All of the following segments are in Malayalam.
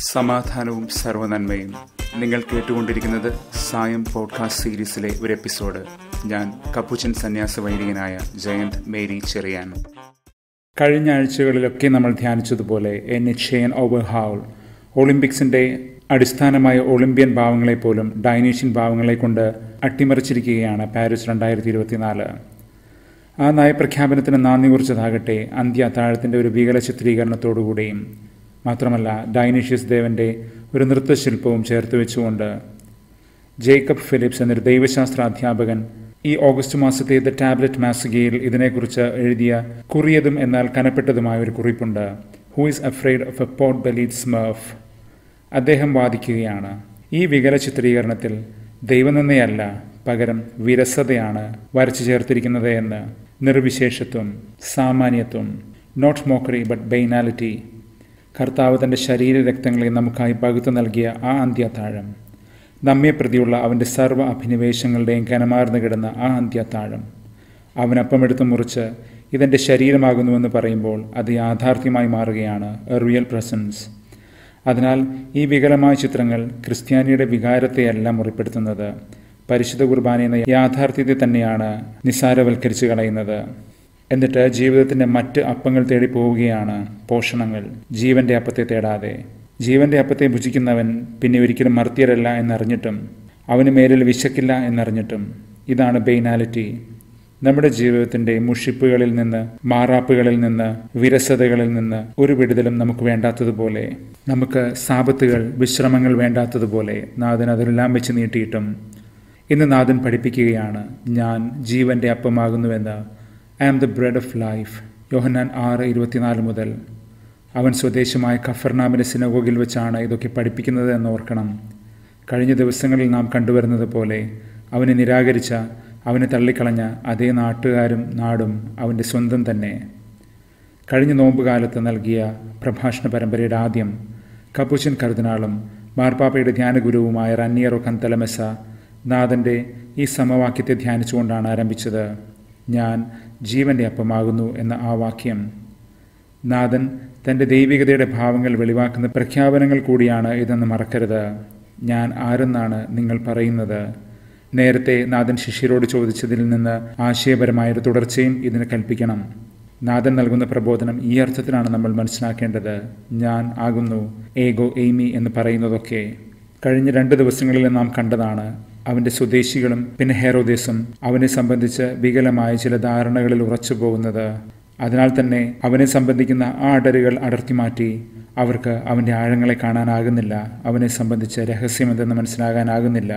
സമാധാനവും സർവനന്മയും നിങ്ങൾ കേട്ടുകൊണ്ടിരിക്കുന്നത് സായം പോഡ്കാസ്റ്റ് സീരീസിലെ ഒരു എപ്പിസോഡ് ഞാൻ കപ്പുച്ചൻ സന്യാസ വൈദികനായ ജയന്ത് മേരി ചെറിയാൻ കഴിഞ്ഞ ആഴ്ചകളിലൊക്കെ നമ്മൾ ധ്യാനിച്ചതുപോലെ എ നിശ്ചയൻ ഓവർ ഹൗൾ ഒളിമ്പിക്സിന്റെ അടിസ്ഥാനമായ ഒളിമ്പ്യൻ ഭാവങ്ങളെ പോലും ഡൈനീഷ്യൻ ഭാവങ്ങളെ കൊണ്ട് അട്ടിമറിച്ചിരിക്കുകയാണ് പാരീസ് രണ്ടായിരത്തി ഇരുപത്തിനാല് ആ നയപ്രഖ്യാപനത്തിന് നാന്ദി കുറിച്ചതാകട്ടെ അന്ത്യ അത്താഴത്തിൻ്റെ ഒരു വികല ചിത്രീകരണത്തോടുകൂടിയും മാത്രമല്ല ഡൈനീഷ്യസ് ദേവന്റെ ഒരു നൃത്തശില്പവും ചേർത്ത് വെച്ചുകൊണ്ട് ജേക്കബ് ഫിലിപ്സ് എന്നൊരു ദൈവശാസ്ത്ര അധ്യാപകൻ ഈ ഓഗസ്റ്റ് മാസത്തെ ദ ടാബ്ലറ്റ് മാസികയിൽ ഇതിനെക്കുറിച്ച് എഴുതിയ കുറിയതും എന്നാൽ കനപ്പെട്ടതുമായ ഒരു കുറിപ്പുണ്ട് who is afraid of a pot bellied smurf അദ്ദേഹം വാദിക്കുകയാണ് ഈ വികല ചിത്രീകരണത്തിൽ ദൈവനിന്ദയല്ല പകരം വിരസതയാണ് വരച്ചു ചേർത്തിരിക്കുന്നത് എന്ന് നിർവിശേഷത്വം സാമാന്യത്വം നോട്ട് മോക്കറി ബട്ട് ബൈനാലിറ്റി കർത്താവ് തൻ്റെ ശരീര രക്തങ്ങളെ നമുക്കായി പകുത്തു നൽകിയ ആ അന്ത്യത്താഴം നമ്മെ പ്രതിയുള്ള അവൻ്റെ സർവ്വ അഭിനിവേശങ്ങളുടെയും കനമാർന്നു കിടന്ന ആ അന്ത്യത്താഴം അവനപ്പമെടുത്ത് മുറിച്ച് ഇതെൻ്റെ ശരീരമാകുന്നുവെന്ന് പറയുമ്പോൾ അത് യാഥാർത്ഥ്യമായി മാറുകയാണ് എ റിയൽ പ്രസൻസ് അതിനാൽ ഈ വികലമായ ചിത്രങ്ങൾ ക്രിസ്ത്യാനിയുടെ വികാരത്തെയല്ല മുറിപ്പെടുത്തുന്നത് പരിശുദ്ധ കുർബാന എന്ന യാഥാർത്ഥ്യത്തെ തന്നെയാണ് നിസാരവൽക്കരിച്ച് കളയുന്നത് എന്നിട്ട് ജീവിതത്തിൻ്റെ മറ്റ് അപ്പങ്ങൾ തേടി പോവുകയാണ് പോഷണങ്ങൾ ജീവന്റെ അപ്പത്തെ തേടാതെ ജീവന്റെ അപ്പത്തെ ഭുജിക്കുന്നവൻ പിന്നെ ഒരിക്കലും മർത്യരല്ല എന്നറിഞ്ഞിട്ടും അവന് മേലിൽ വിശക്കില്ല എന്നറിഞ്ഞിട്ടും ഇതാണ് ബെയ്നാലിറ്റി നമ്മുടെ ജീവിതത്തിന്റെ മുഷിപ്പുകളിൽ നിന്ന് മാറാപ്പുകളിൽ നിന്ന് വിരസതകളിൽ നിന്ന് ഒരു വിടുതലും നമുക്ക് വേണ്ടാത്തതുപോലെ നമുക്ക് സാപത്തുകൾ വിശ്രമങ്ങൾ വേണ്ടാത്തതുപോലെ നാഥൻ അതെല്ലാം വെച്ച് നീട്ടിയിട്ടും ഇന്ന് നാഥൻ പഠിപ്പിക്കുകയാണ് ഞാൻ ജീവന്റെ അപ്പമാകുന്നുവെന്ന് I am the bread of life യോഹന്നാൻ ആറ് ഇരുപത്തിനാല് മുതൽ അവൻ സ്വദേശമായ ഖഫർനാമിൻ്റെ സിനഗോഗിൽ വെച്ചാണ് ഇതൊക്കെ പഠിപ്പിക്കുന്നത് എന്ന് ഓർക്കണം കഴിഞ്ഞ ദിവസങ്ങളിൽ നാം കണ്ടുവരുന്നത് പോലെ അവനെ നിരാകരിച്ച അവനെ തള്ളിക്കളഞ്ഞ അതേ നാട്ടുകാരും നാടും അവൻ്റെ സ്വന്തം തന്നെ കഴിഞ്ഞ നോമ്പുകാലത്ത് നൽകിയ പ്രഭാഷണ പരമ്പരയുടെ ആദ്യം കപ്പുച്ചൻ കർദിനാളും മാർപ്പാപ്പയുടെ ധ്യാനഗുരുവുമായ റന്നിയറോ കന്തലമെസ നാഥൻ്റെ ഈ സമവാക്യത്തെ ധ്യാനിച്ചുകൊണ്ടാണ് ആരംഭിച്ചത് ഞാൻ ജീവന്റെ അപ്പമാകുന്നു എന്ന ആ വാക്യം നാഥൻ തൻ്റെ ദൈവികതയുടെ ഭാവങ്ങൾ വെളിവാക്കുന്ന പ്രഖ്യാപനങ്ങൾ കൂടിയാണ് ഇതെന്ന് മറക്കരുത് ഞാൻ ആരെന്നാണ് നിങ്ങൾ പറയുന്നത് നേരത്തെ നാഥൻ ശിഷ്യരോട് ചോദിച്ചതിൽ നിന്ന് ആശയപരമായൊരു തുടർച്ചയും ഇതിന് കൽപ്പിക്കണം നാഥൻ നൽകുന്ന പ്രബോധനം ഈ അർത്ഥത്തിലാണ് നമ്മൾ മനസ്സിലാക്കേണ്ടത് ഞാൻ ആകുന്നു ഏഗോ എയ്മി എന്ന് പറയുന്നതൊക്കെ കഴിഞ്ഞ രണ്ട് ദിവസങ്ങളിൽ നാം കണ്ടതാണ് അവൻ്റെ സ്വദേശികളും പിന്നെ ഹെറോദേസും അവനെ സംബന്ധിച്ച് വികലമായ ചില ധാരണകളിൽ ഉറച്ചു പോകുന്നത് അതിനാൽ തന്നെ അവനെ സംബന്ധിക്കുന്ന ആ അടരുകൾ അടർത്തി മാറ്റി അവർക്ക് അവൻ്റെ ആഴങ്ങളെ കാണാനാകുന്നില്ല അവനെ സംബന്ധിച്ച് രഹസ്യമെന്തെന്ന് മനസ്സിലാകാനാകുന്നില്ല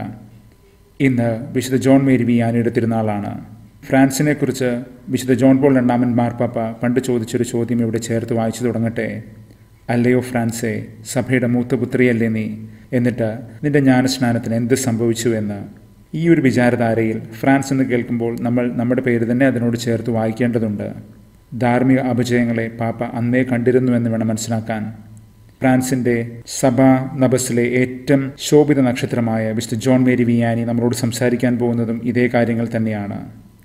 ഇന്ന് വിശുദ്ധ ജോൺ മേരി വിയാനിയുടെ തിരുനാളാണ് ഫ്രാൻസിനെ കുറിച്ച് വിശുദ്ധ ജോൺ പോൾ രണ്ടാമൻ മാർപ്പാപ്പ പണ്ട് ചോദിച്ചൊരു ചോദ്യം ഇവിടെ ചേർത്ത് വായിച്ചു തുടങ്ങട്ടെ അല്ലയോ ഫ്രാൻസേ സഭയുടെ മൂത്ത പുത്രിയല്ലേ നീ എന്നിട്ട് നിന്റെ ജ്ഞാനസ്നാനത്തിന് എന്ത് സംഭവിച്ചു എന്ന് ഈ ഒരു വിചാരധാരയിൽ ഫ്രാൻസ് എന്ന് കേൾക്കുമ്പോൾ നമ്മൾ നമ്മുടെ പേര് തന്നെ അതിനോട് ചേർത്ത് വായിക്കേണ്ടതുണ്ട് ധാർമ്മിക അപജയങ്ങളെ പാപ്പ അന്നേ കണ്ടിരുന്നുവെന്ന് വേണം മനസ്സിലാക്കാൻ ഫ്രാൻസിന്റെ സഭാ നബസിലെ ഏറ്റവും ശോഭിത നക്ഷത്രമായ വിശുദ്ധ ജോൺ മേരി വിയാനി നമ്മളോട് സംസാരിക്കാൻ പോകുന്നതും ഇതേ കാര്യങ്ങൾ തന്നെയാണ്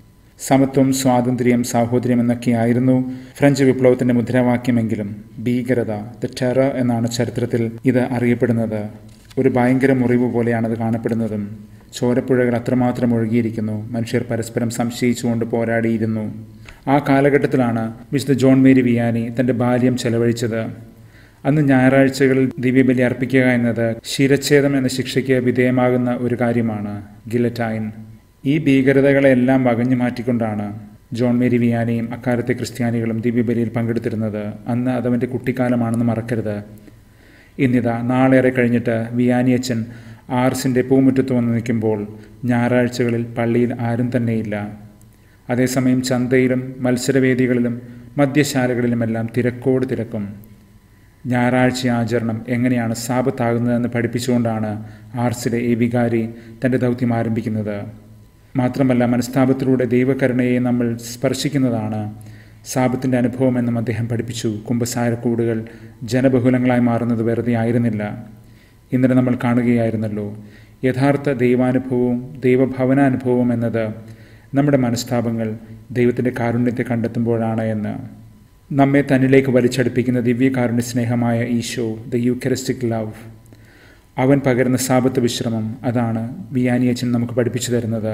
സമത്വം സ്വാതന്ത്ര്യം സാഹോദര്യം എന്നൊക്കെയായിരുന്നു ഫ്രഞ്ച് വിപ്ലവത്തിന്റെ മുദ്രാവാക്യമെങ്കിലും ഭീകരത ദ ടെറർ എന്നാണ് ചരിത്രത്തിൽ ഇത് അറിയപ്പെടുന്നത് ഒരു ഭയങ്കര മുറിവ് പോലെയാണത് കാണപ്പെടുന്നതും ചോരപ്പുഴകൾ അത്രമാത്രം ഒഴുകിയിരിക്കുന്നു മനുഷ്യർ പരസ്പരം സംശയിച്ചുകൊണ്ട് പോരാടിയിരുന്നു ആ കാലഘട്ടത്തിലാണ് വിശുദ്ധ ജോൺ മേരി വിയാനി തന്റെ ബാല്യം ചെലവഴിച്ചത് അന്ന് ഞായറാഴ്ചകളിൽ ദിവ്യബലി അർപ്പിക്കുക എന്നത് ശിരച്ഛേദം എന്ന ശിക്ഷയ്ക്ക് വിധേയമാകുന്ന ഒരു കാര്യമാണ് ഗിലറ്റൈൻ ഈ ഭീകരതകളെല്ലാം വകഞ്ഞു മാറ്റിക്കൊണ്ടാണ് ജോൺ മേരി വിയാനിയും അക്കാലത്തെ ക്രിസ്ത്യാനികളും ദിവ്യബലിയിൽ പങ്കെടുത്തിരുന്നത് അന്ന് അതവൻ്റെ കുട്ടിക്കാലമാണെന്ന് മറക്കരുത് ഇന്നിതാ നാളേറെ കഴിഞ്ഞിട്ട് വിയാനിയച്ചൻ ആർസിൻ്റെ പൂമുറ്റത്ത് വന്ന് നിൽക്കുമ്പോൾ ഞായറാഴ്ചകളിൽ പള്ളിയിൽ ആരും തന്നെയില്ല അതേസമയം ചന്തയിലും മത്സരവേദികളിലും മദ്യശാലകളിലുമെല്ലാം തിരക്കോട് തിരക്കും ഞായറാഴ്ച ആചരണം എങ്ങനെയാണ് സാപത്താകുന്നതെന്ന് പഠിപ്പിച്ചുകൊണ്ടാണ് ആർസിലെ ഈ വികാരി തൻ്റെ ദൗത്യം ആരംഭിക്കുന്നത് മാത്രമല്ല മനസ്താപത്തിലൂടെ ദൈവകരുണയെ നമ്മൾ സ്പർശിക്കുന്നതാണ് സാപത്തിൻ്റെ അനുഭവമെന്നും അദ്ദേഹം പഠിപ്പിച്ചു കുംഭസാരക്കൂടുകൾ ജനബഹുലങ്ങളായി മാറുന്നത് വെറുതെ ആയിരുന്നില്ല ഇന്നലെ നമ്മൾ കാണുകയായിരുന്നല്ലോ യഥാർത്ഥ ദൈവാനുഭവവും ദൈവഭവനാനുഭവവും എന്നത് നമ്മുടെ മനസ്താപങ്ങൾ ദൈവത്തിൻ്റെ കാരുണ്യത്തെ കണ്ടെത്തുമ്പോഴാണ് എന്ന് നമ്മെ തന്നിലേക്ക് വലിച്ചടുപ്പിക്കുന്ന ദിവ്യകാരുണ്യ സ്നേഹമായ ഈശോ ദ യൂക്കറിസ്റ്റിക് ലവ് അവൻ പകരുന്ന സാപത്ത് വിശ്രമം അതാണ് ബിയാനിയച്ചൻ നമുക്ക് പഠിപ്പിച്ചു തരുന്നത്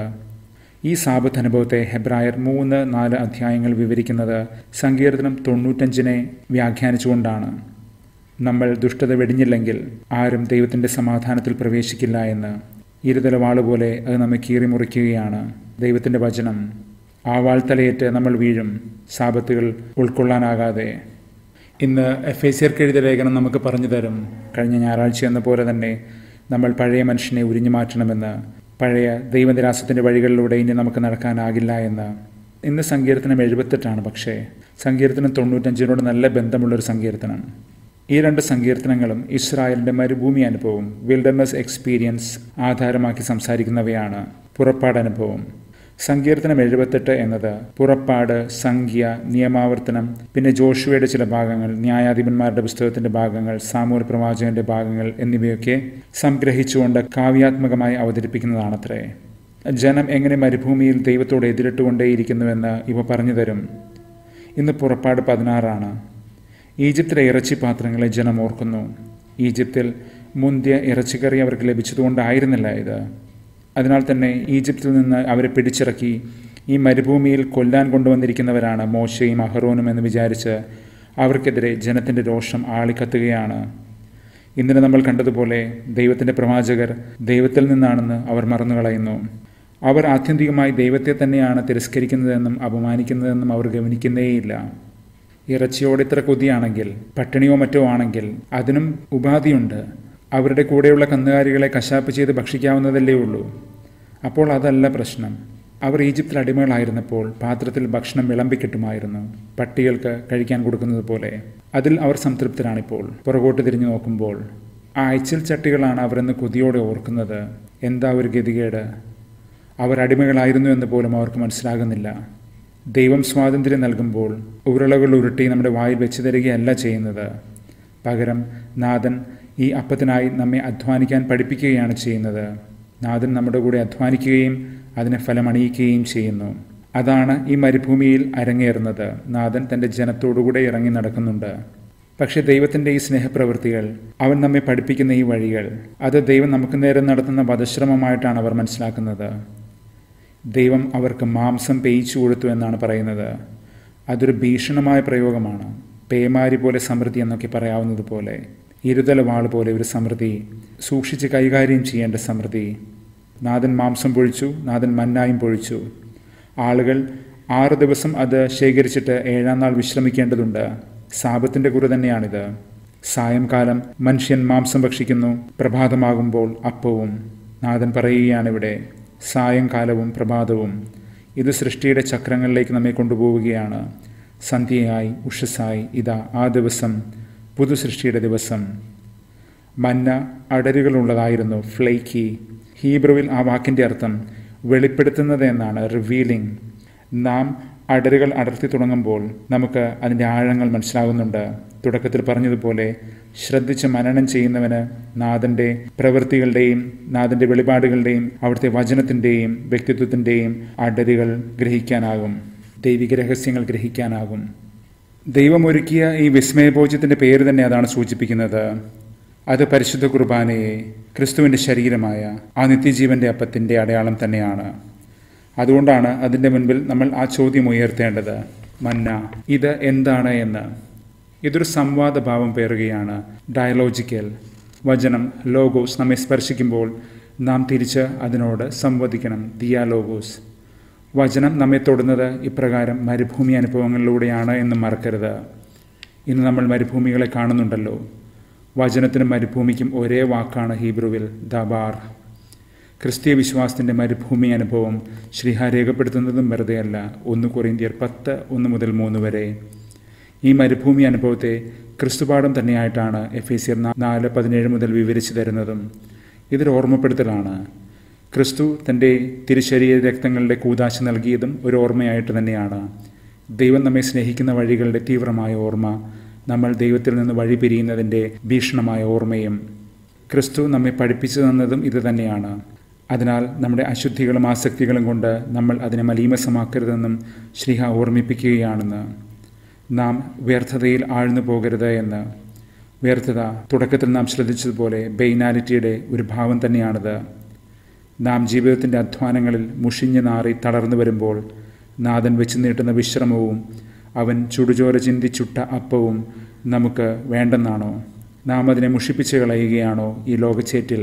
ഈ സാപത്ത് അനുഭവത്തെ ഹെബ്രായർ മൂന്ന് നാല് അധ്യായങ്ങൾ വിവരിക്കുന്നത് സങ്കീർത്തനം തൊണ്ണൂറ്റഞ്ചിനെ വ്യാഖ്യാനിച്ചുകൊണ്ടാണ് നമ്മൾ ദുഷ്ടത വെടിഞ്ഞില്ലെങ്കിൽ ആരും ദൈവത്തിൻ്റെ സമാധാനത്തിൽ പ്രവേശിക്കില്ല എന്ന് ഇരുതല വാളുപോലെ അത് നമ്മെ കീറി മുറിക്കുകയാണ് ദൈവത്തിൻ്റെ വചനം ആ വാൾത്തലയേറ്റ് നമ്മൾ വീഴും സാപത്തുകൾ ഉൾക്കൊള്ളാനാകാതെ ഇന്ന് എഫ് ഐ സിയർക്ക് എഴുതിയ ലേഖനം നമുക്ക് പറഞ്ഞു തരും കഴിഞ്ഞ ഞായറാഴ്ച എന്ന പോലെ തന്നെ നമ്മൾ പഴയ മനുഷ്യനെ ഉരിഞ്ഞു മാറ്റണമെന്ന് പഴയ ദൈവനിരാസത്തിൻ്റെ വഴികളിലൂടെ ഇനി നമുക്ക് നടക്കാനാകില്ല എന്ന് ഇന്ന് സങ്കീർത്തനം എഴുപത്തെട്ടാണ് പക്ഷേ സങ്കീർത്തനം തൊണ്ണൂറ്റഞ്ചിനോട് നല്ല ബന്ധമുള്ളൊരു സങ്കീർത്തനം ഈ രണ്ട് സങ്കീർത്തനങ്ങളും ഇസ്രായേലിൻ്റെ മരുഭൂമി അനുഭവം വിൽഡർനെസ് എക്സ്പീരിയൻസ് ആധാരമാക്കി സംസാരിക്കുന്നവയാണ് പുറപ്പാട് അനുഭവം സങ്കീർത്തനം എഴുപത്തെട്ട് എന്നത് പുറപ്പാട് സംഖ്യ നിയമാവർത്തനം പിന്നെ ജോഷുവയുടെ ചില ഭാഗങ്ങൾ ന്യായാധിപന്മാരുടെ പുസ്തകത്തിന്റെ ഭാഗങ്ങൾ സാമൂൽ പ്രവാചകന്റെ ഭാഗങ്ങൾ എന്നിവയൊക്കെ സംഗ്രഹിച്ചുകൊണ്ട് കാവ്യാത്മകമായി അവതരിപ്പിക്കുന്നതാണത്രേ ജനം എങ്ങനെ മരുഭൂമിയിൽ ദൈവത്തോട് എതിരിട്ടുകൊണ്ടേയിരിക്കുന്നുവെന്ന് ഇവ പറഞ്ഞു തരും ഇന്ന് പുറപ്പാട് പതിനാറാണ് ഈജിപ്തിലെ ഇറച്ചി പാത്രങ്ങളെ ജനം ഓർക്കുന്നു ഈജിപ്തിൽ മുന്തിയ ഇറച്ചിക്കറി അവർക്ക് ലഭിച്ചതുകൊണ്ടായിരുന്നില്ല ഇത് അതിനാൽ തന്നെ ഈജിപ്തിൽ നിന്ന് അവരെ പിടിച്ചിറക്കി ഈ മരുഭൂമിയിൽ കൊല്ലാൻ കൊണ്ടുവന്നിരിക്കുന്നവരാണ് മോശയും അഹറോനും എന്ന് വിചാരിച്ച് അവർക്കെതിരെ ജനത്തിൻ്റെ രോഷം ആളിക്കത്തുകയാണ് ഇന്നലെ നമ്മൾ കണ്ടതുപോലെ ദൈവത്തിൻ്റെ പ്രവാചകർ ദൈവത്തിൽ നിന്നാണെന്ന് അവർ മറന്നുകളയുന്നു അവർ ആത്യന്തികമായി ദൈവത്തെ തന്നെയാണ് തിരസ്കരിക്കുന്നതെന്നും അപമാനിക്കുന്നതെന്നും അവർ ഗവനിക്കുന്നേയില്ല ഇറച്ചിയോട് ഇത്ര കൊതിയാണെങ്കിൽ പട്ടിണിയോ മറ്റോ ആണെങ്കിൽ അതിനും ഉപാധിയുണ്ട് അവരുടെ കൂടെയുള്ള കന്നുകാലികളെ കശാപ്പ് ചെയ്ത് ഭക്ഷിക്കാവുന്നതല്ലേ ഉള്ളൂ അപ്പോൾ അതല്ല പ്രശ്നം അവർ ഈജിപ്തിൽ അടിമകളായിരുന്നപ്പോൾ പാത്രത്തിൽ ഭക്ഷണം വിളമ്പിക്കിട്ടുമായിരുന്നു പട്ടികൾക്ക് കഴിക്കാൻ കൊടുക്കുന്നത് പോലെ അതിൽ അവർ സംതൃപ്തരാണിപ്പോൾ പുറകോട്ട് തിരിഞ്ഞു നോക്കുമ്പോൾ ആ അയച്ചിൽ ചട്ടികളാണ് അവരെന്ന് കൊതിയോടെ ഓർക്കുന്നത് എന്താ ഒരു ഗതികേട് അവർ അടിമകളായിരുന്നു എന്ന് പോലും അവർക്ക് മനസ്സിലാകുന്നില്ല ദൈവം സ്വാതന്ത്ര്യം നൽകുമ്പോൾ ഉരുളകൾ ഉരുട്ടി നമ്മുടെ വായിൽ വെച്ച് തരികയല്ല ചെയ്യുന്നത് പകരം നാഥൻ ഈ അപ്പത്തിനായി നമ്മെ അധ്വാനിക്കാൻ പഠിപ്പിക്കുകയാണ് ചെയ്യുന്നത് നാഥൻ നമ്മുടെ കൂടെ അധ്വാനിക്കുകയും അതിനെ ഫലമണിയിക്കുകയും ചെയ്യുന്നു അതാണ് ഈ മരുഭൂമിയിൽ അരങ്ങേറുന്നത് നാഥൻ തൻ്റെ ജനത്തോടുകൂടെ ഇറങ്ങി നടക്കുന്നുണ്ട് പക്ഷെ ദൈവത്തിൻ്റെ ഈ സ്നേഹപ്രവൃത്തികൾ അവൻ നമ്മെ പഠിപ്പിക്കുന്ന ഈ വഴികൾ അത് ദൈവം നമുക്ക് നേരെ നടത്തുന്ന വധശ്രമമായിട്ടാണ് അവർ മനസ്സിലാക്കുന്നത് ദൈവം അവർക്ക് മാംസം പേയിച്ചു കൊടുത്തു എന്നാണ് പറയുന്നത് അതൊരു ഭീഷണമായ പ്രയോഗമാണ് പേമാരി പോലെ സമൃദ്ധി എന്നൊക്കെ പറയാവുന്നത് പോലെ ഇരുതല വാൾ പോലെ ഒരു സമൃദ്ധി സൂക്ഷിച്ച് കൈകാര്യം ചെയ്യേണ്ട സമൃദ്ധി നാഥൻ മാംസം പൊഴിച്ചു നാഥൻ മന്നായും പൊഴിച്ചു ആളുകൾ ആറ് ദിവസം അത് ശേഖരിച്ചിട്ട് ഏഴാം നാൾ വിശ്രമിക്കേണ്ടതുണ്ട് സാപത്തിൻ്റെ കുറി തന്നെയാണിത് സായംകാലം മനുഷ്യൻ മാംസം ഭക്ഷിക്കുന്നു പ്രഭാതമാകുമ്പോൾ അപ്പവും നാഥൻ പറയുകയാണിവിടെ സായംകാലവും പ്രഭാതവും ഇത് സൃഷ്ടിയുടെ ചക്രങ്ങളിലേക്ക് നമ്മെ കൊണ്ടുപോവുകയാണ് സന്ധ്യയായി ഉഷസ്സായി ഇതാ ആ ദിവസം പുതുസൃഷ്ടിയുടെ ദിവസം മന്ന അടരുകളുള്ളതായിരുന്നു ഫ്ലേക്കി ഹീബ്രുവിൽ ആ വാക്കിൻ്റെ അർത്ഥം വെളിപ്പെടുത്തുന്നത് എന്നാണ് റിവീലിംഗ് നാം അടരുകൾ അടർത്തി തുടങ്ങുമ്പോൾ നമുക്ക് അതിൻ്റെ ആഴങ്ങൾ മനസ്സിലാകുന്നുണ്ട് തുടക്കത്തിൽ പറഞ്ഞതുപോലെ ശ്രദ്ധിച്ച് മനനം ചെയ്യുന്നവന് നാഥൻ്റെ പ്രവൃത്തികളുടെയും നാഥൻ്റെ വെളിപാടുകളുടെയും അവിടുത്തെ വചനത്തിൻ്റെയും വ്യക്തിത്വത്തിൻ്റെയും അടരുകൾ ഗ്രഹിക്കാനാകും ദൈവിക രഹസ്യങ്ങൾ ഗ്രഹിക്കാനാകും ദൈവമൊരുക്കിയ ഈ വിസ്മയഭോജ്യത്തിൻ്റെ പേര് തന്നെ അതാണ് സൂചിപ്പിക്കുന്നത് അത് പരിശുദ്ധ കുർബാനയെ ക്രിസ്തുവിൻ്റെ ശരീരമായ ആ നിത്യജീവൻ്റെ അപ്പത്തിൻ്റെ അടയാളം തന്നെയാണ് അതുകൊണ്ടാണ് അതിൻ്റെ മുൻപിൽ നമ്മൾ ആ ചോദ്യം ഉയർത്തേണ്ടത് മന്ന ഇത് എന്താണ് എന്ന് ഇതൊരു സംവാദ ഭാവം പേറുകയാണ് ഡയലോജിക്കൽ വചനം ലോഗോസ് നമ്മെ സ്പർശിക്കുമ്പോൾ നാം തിരിച്ച് അതിനോട് സംവദിക്കണം ദിയാലോഗോസ് വചനം നമ്മെ തൊടുന്നത് ഇപ്രകാരം മരുഭൂമി അനുഭവങ്ങളിലൂടെയാണ് എന്ന് മറക്കരുത് ഇന്ന് നമ്മൾ മരുഭൂമികളെ കാണുന്നുണ്ടല്ലോ വചനത്തിനും മരുഭൂമിക്കും ഒരേ വാക്കാണ് ഹീബ്രുവിൽ ദബാർ ക്രിസ്തീയ വിശ്വാസത്തിൻ്റെ മരുഭൂമി അനുഭവം ശ്രീഹ രേഖപ്പെടുത്തുന്നതും വെറുതെയല്ല ഒന്ന് കൊറിന്ത്യർ പത്ത് ഒന്ന് മുതൽ മൂന്ന് വരെ ഈ മരുഭൂമി അനുഭവത്തെ ക്രിസ്തുപാഠം തന്നെയായിട്ടാണ് എഫ് എ സിയർ നാല് പതിനേഴ് മുതൽ വിവരിച്ചു തരുന്നതും ഇതൊരു ഓർമ്മപ്പെടുത്തലാണ് ക്രിസ്തു തൻ്റെ തിരുശരീര രക്തങ്ങളുടെ കൂതാശ നൽകിയതും ഒരു ഓർമ്മയായിട്ട് തന്നെയാണ് ദൈവം നമ്മെ സ്നേഹിക്കുന്ന വഴികളുടെ തീവ്രമായ ഓർമ്മ നമ്മൾ ദൈവത്തിൽ നിന്ന് വഴി പിരിയുന്നതിൻ്റെ ഭീഷണമായ ഓർമ്മയും ക്രിസ്തു നമ്മെ പഠിപ്പിച്ചു തന്നതും ഇത് തന്നെയാണ് അതിനാൽ നമ്മുടെ അശുദ്ധികളും ആസക്തികളും കൊണ്ട് നമ്മൾ അതിനെ മലീമസമാക്കരുതെന്നും ശ്രീഹ ഓർമ്മിപ്പിക്കുകയാണെന്ന് നാം വ്യർത്ഥതയിൽ ആഴ്ന്നു പോകരുത് എന്ന് വ്യർത്ഥത തുടക്കത്തിൽ നാം ശ്രദ്ധിച്ചതുപോലെ ബെയിനാലിറ്റിയുടെ ഒരു ഭാവം തന്നെയാണിത് നാം ജീവിതത്തിൻ്റെ അധ്വാനങ്ങളിൽ മുഷിഞ്ഞു നാറി തളർന്നു വരുമ്പോൾ നാഥൻ വെച്ച് നീട്ടുന്ന വിശ്രമവും അവൻ ചുടുചോര ചിന്തി ചുട്ട അപ്പവും നമുക്ക് വേണ്ടെന്നാണോ നാം അതിനെ മുഷിപ്പിച്ച് കളയുകയാണോ ഈ ലോകച്ചേറ്റിൽ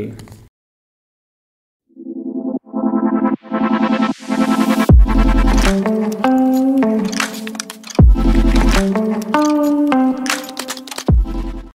thank you